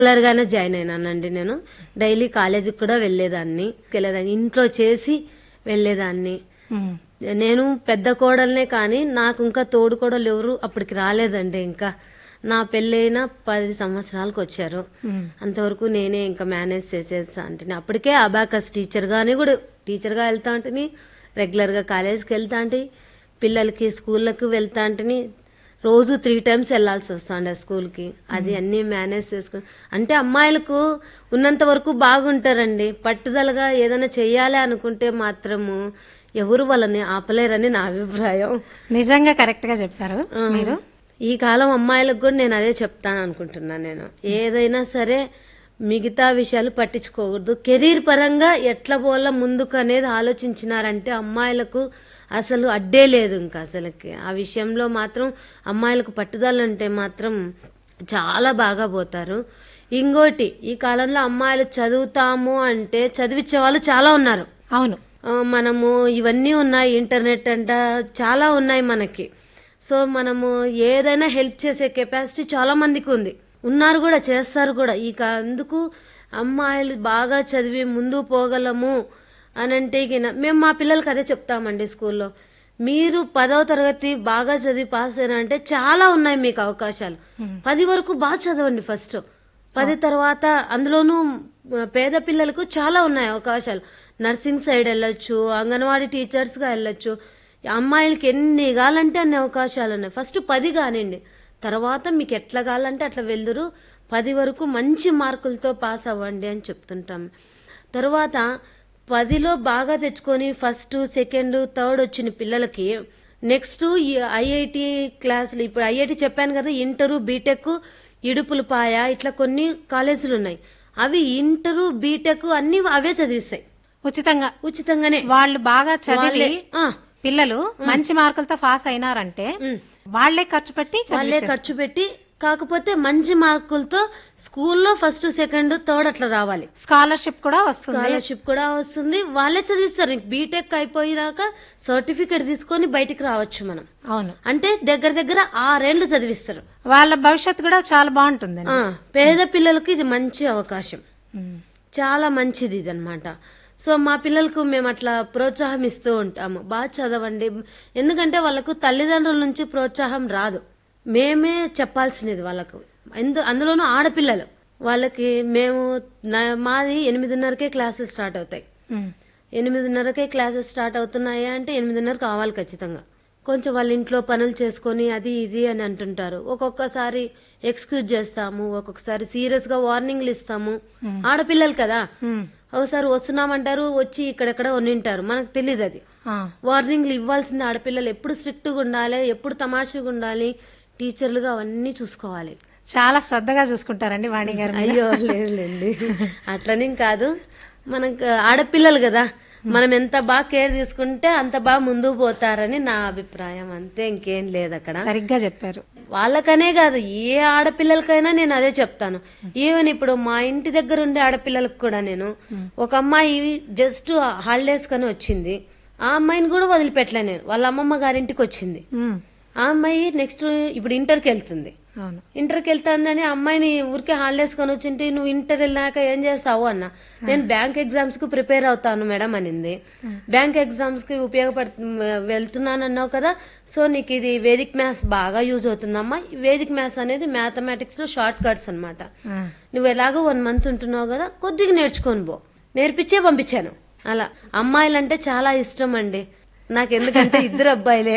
Regular గానే join అయినానండి నేను daily కాలేజీకి కూడా వెళ్ళేదాన్ని వెళ్ళేదాన్ని ఇంట్లో చేసి వెళ్ళేదాన్ని ఉమ్. నేను పెద్ద కోడల్నే కానీ నాకు ఇంకా తోడు కోడలు ఎవరు అప్పటికి రాలేదండి ఇంకా నా పెళ్ళైన పది సంవత్సరాలకు వచ్చారు ఉమ్. అంతవరకు నేనే ఇంకా మేనేజ్ చేసేది అంటే అప్పటికే అబాకస్ టీచర్ గాని కూడా టీచర్ గా వెళ్తా ఉంటని రెగ్యులర్ గా కాలేజ్కి వెళ్తా అంటే పిల్లలకి స్కూళ్ళకు వెళ్తా అంటని రోజు త్రీ టైమ్స్ వెళ్లాల్సి వస్తుండే స్కూల్కి అది అన్ని మేనేజ్ చేసుకుని అంటే అమ్మాయిలకు ఉన్నంత వరకు బాగుంటారండి పట్టుదలగా ఏదైనా చెయ్యాలి అనుకుంటే మాత్రము ఎవరు వాళ్ళని ఆపలేరని నా అభిప్రాయం నిజంగా కరెక్ట్ గా చెప్పారు మీరు ఈ కాలం అమ్మాయిలకు కూడా నేను అదే చెప్తాను అనుకుంటున్నాను నేను ఏదైనా సరే మిగతా విషయాలు పట్టించుకోకూడదు కెరీర్ పరంగా ఎట్లా పోవాలా ముందుకు అనేది ఆలోచించినారంటే అమ్మాయిలకు అసలు అడ్డే లేదు ఇంకా అసలుకి ఆ విషయంలో మాత్రం అమ్మాయిలకు పట్టుదల ఉంటే మాత్రం చాలా బాగా పోతారు ఇంకోటి ఈ కాలంలో అమ్మాయిలు చదువుతాము అంటే చదివించే వాళ్ళు చాలా ఉన్నారు అవును ఆ, మనము ఇవన్నీ ఉన్నాయి ఇంటర్నెట్ అంట చాలా ఉన్నాయి మనకి సో మనము ఏదైనా హెల్ప్ చేసే కెపాసిటీ చాలా మందికి ఉంది ఉన్నారు కూడా చేస్తారు కూడా ఇక అందుకు అమ్మాయిలు బాగా చదివి ముందు పోగలము అని అంటే గిన మేము మా పిల్లలకి అదే చెప్తామండి స్కూల్లో మీరు పదవ తరగతి బాగా చదివి పాస్ అయినా చాలా ఉన్నాయి మీకు అవకాశాలు పది వరకు బాగా చదవండి ఫస్ట్ పది తర్వాత అందులోనూ ఆ, పేద పిల్లలకు చాలా ఉన్నాయి అవకాశాలు నర్సింగ్ సైడ్ వెళ్ళొచ్చు అంగన్వాడీ టీచర్స్ గా వెళ్ళొచ్చు అమ్మాయిలకి ఎన్ని కావాలంటే అన్ని అవకాశాలు ఉన్నాయి ఫస్ట్ పది కానివ్వండి తర్వాత మీకు ఎట్లా కావాలంటే అట్లా వెళ్దురు పది వరకు మంచి మార్కులతో పాస్ అవ్వండి అని చెప్తుంటాం తర్వాత పదిలో బాగా తెచ్చుకొని ఫస్ట్ సెకండ్ థర్డ్ వచ్చిన పిల్లలకి నెక్స్ట్ ఈ ఐఐటి క్లాసులు ఇప్పుడు ఐఐటి చెప్పాను కదా ఇంటరు బీటెక్ ఇడుపులపాయ ఇట్లా కొన్ని కాలేజీలు ఉన్నాయి అవి ఇంటరు బీటెక్ అన్ని అవే చదివిస్తాయి ఉచితంగా ఉచితంగానే వాళ్ళు బాగా చదివి వాళ్ళే, ఆ, పిల్లలు మంచి మార్కులతో పాస్ అయినారంటే వాళ్లే ఖర్చు పెట్టి వాళ్ళే ఖర్చు పెట్టి కాకపోతే మంచి మార్కులతో స్కూల్లో ఫస్ట్ సెకండ్ థర్డ్ అట్లా రావాలి స్కాలర్షిప్ కూడా వస్తుంది స్కాలర్షిప్ కూడా వస్తుంది వాళ్ళే చదివిస్తారు బీటెక్ అయిపోయినాక సర్టిఫికేట్ తీసుకొని బయటికి రావచ్చు మనం అవును అంటే దగ్గర దగ్గర ఆరేళ్లు చదివిస్తారు వాళ్ళ భవిష్యత్తు కూడా చాలా బాగుంటుంది ఆ, పేద పిల్లలకు ఇది మంచి అవకాశం చాలా మంచిది ఇది అనమాట సో మా పిల్లలకు మేము అట్లా ప్రోత్సాహం ఇస్తూ ఉంటాము బాగా చదవండి ఎందుకంటే వాళ్ళకు తల్లిదండ్రుల నుంచి ప్రోత్సాహం రాదు మేమే చెప్పాల్సినది వాళ్ళకు ఎందు అందులోనూ ఆడపిల్లలు వాళ్ళకి మేము నా- మాది ఎనిమిదిన్నరకే క్లాసెస్ స్టార్ట్ అవుతాయి ఎనిమిదిన్నరకే క్లాసెస్ స్టార్ట్ అవుతున్నాయా అంటే ఎనిమిదిన్నర కావాలి ఖచ్చితంగా కొంచెం వాళ్ళ ఇంట్లో పనులు చేసుకొని అది ఇది అని అంటుంటారు ఒక్కొక్కసారి ఎక్స్క్యూజ్ చేస్తాము ఒక్కొక్కసారి సీరియస్ గా వార్నింగ్లు ఇస్తాము ఆడపిల్లలు కదా ఒకసారి వస్తున్నామంటారు వచ్చి ఇక్కడెక్కడ ఉండింటారు మనకు తెలియదు అది వార్నింగ్లు ఇవ్వాల్సింది ఆడపిల్లలు ఎప్పుడు స్ట్రిక్ట్ గా ఉండాలి ఎప్పుడు తమాషగా ఉండాలి టీచర్లుగా అవన్నీ చూసుకోవాలి చాలా శ్రద్ధగా చూసుకుంటారండి వాణి గారు అయ్యో లేదులేండి అట్లనే కాదు మనకు ఆడపిల్లలు కదా మనం ఎంత బాగా కేర్ తీసుకుంటే అంత బాగా ముందుకు పోతారని నా అభిప్రాయం అంతే ఇంకేం లేదు అక్కడ సరిగ్గా చెప్పారు వాళ్ళకనే కాదు ఏ ఆడపిల్లలకైనా నేను అదే చెప్తాను ఈవెన్ ఇప్పుడు మా ఇంటి దగ్గర ఉండే ఆడపిల్లలకు కూడా నేను ఒక అమ్మాయి జస్ట్ హాలిడేస్ కని వచ్చింది ఆ అమ్మాయిని కూడా వదిలిపెట్టలే నేను వాళ్ళ అమ్మమ్మ గారింటికి వచ్చింది ఉమ్, ఆ అమ్మాయి నెక్స్ట్ ఇప్పుడు ఇంటర్కి వెళ్తుంది అవును ఇంటర్కి వెళ్తాందని అమ్మాయిని ఊరికే హాలిడేస్ కొని వచ్చింటే నువ్వు ఇంటర్ వెళ్ళినాక ఏం చేస్తావు అన్న నేను బ్యాంక్ ఎగ్జామ్స్ కు ప్రిపేర్ అవుతాను మేడం అనింది బ్యాంక్ ఎగ్జామ్స్ కి ఉపయోగపడు వెళ్తున్నాను అన్నావు కదా సో నీకు ఇది వేదిక్ మ్యాథ్స్ బాగా యూజ్ అవుతుందమ్మా ఈ వేదిక్ మ్యాథ్స్ అనేది మ్యాథమెటిక్స్ లో షార్ట్ కట్స్ అనమాట ఆ, నువ్వు ఎలాగో వన్ మంత్ ఉంటున్నావు కదా కొద్దిగా నేర్చుకొని పో నేర్పించే పంపించాను అలా అమ్మాయిలంటే చాలా ఇష్టం అండి నాకు ఎందుకంటే ఇద్దరు అబ్బాయిలే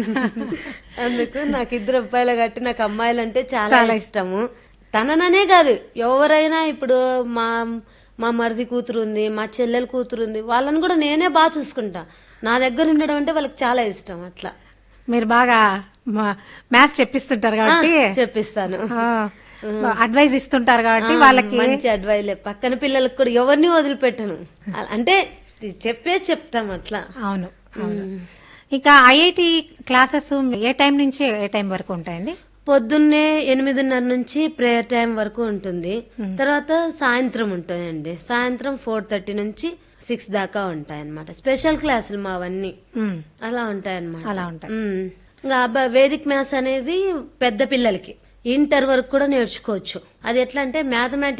అందుకు నాకు ఇద్దరు అబ్బాయిలే కాబట్టి నాకు అమ్మాయిలంటే చాలా ఇష్టము తనననే కాదు ఎవరైనా ఇప్పుడు మా మా మరిది కూతురు ఉంది మా చెల్లెల కూతురు ఉంది వాళ్ళని కూడా నేనే బాగా చూసుకుంటా నా దగ్గర ఉండడం అంటే వాళ్ళకి చాలా ఇష్టం అట్లా మీరు బాగా మ్యాథ్స్ చెప్పిస్తుంటారు కాబట్టి చెప్పిస్తాను అడ్వైస్ ఇస్తుంటారు కాబట్టి వాళ్ళకి మంచి అడ్వైలే పక్కన పిల్లలకు కూడా ఎవరిని వదిలిపెట్టను అ- అంటే చెప్పే చెప్తాం అట్లా అవును అవును ఇక ఐఐటి క్లాసెస్ ఏ టైం నుంచి ఏ టైం వరకు ఉంటాయండి పొద్దున్నే ఎనిమిదిన్నర నుంచి ప్రేయర్ టైం వరకు ఉంటుంది తర్వాత సాయంత్రం ఉంటాయండి సాయంత్రం ఫోర్ థర్టీ నుంచి సిక్స్ దాకా ఉంటాయి అన్నమాట స్పెషల్ క్లాసులు మావన్నీ ఉమ్, అలా ఉంటాయి అన్నమాట అలా ఉంటాయి ఉమ్. ఇంకా అబ్బా- వేదిక్ మ్యాథ్స్ అనేది పెద్ద పిల్లలకి ఇంటర్ వరకు కూడా నేర్చుకోవచ్చు అది ఎట్లా అంటే మ్యాథమెటిక్స్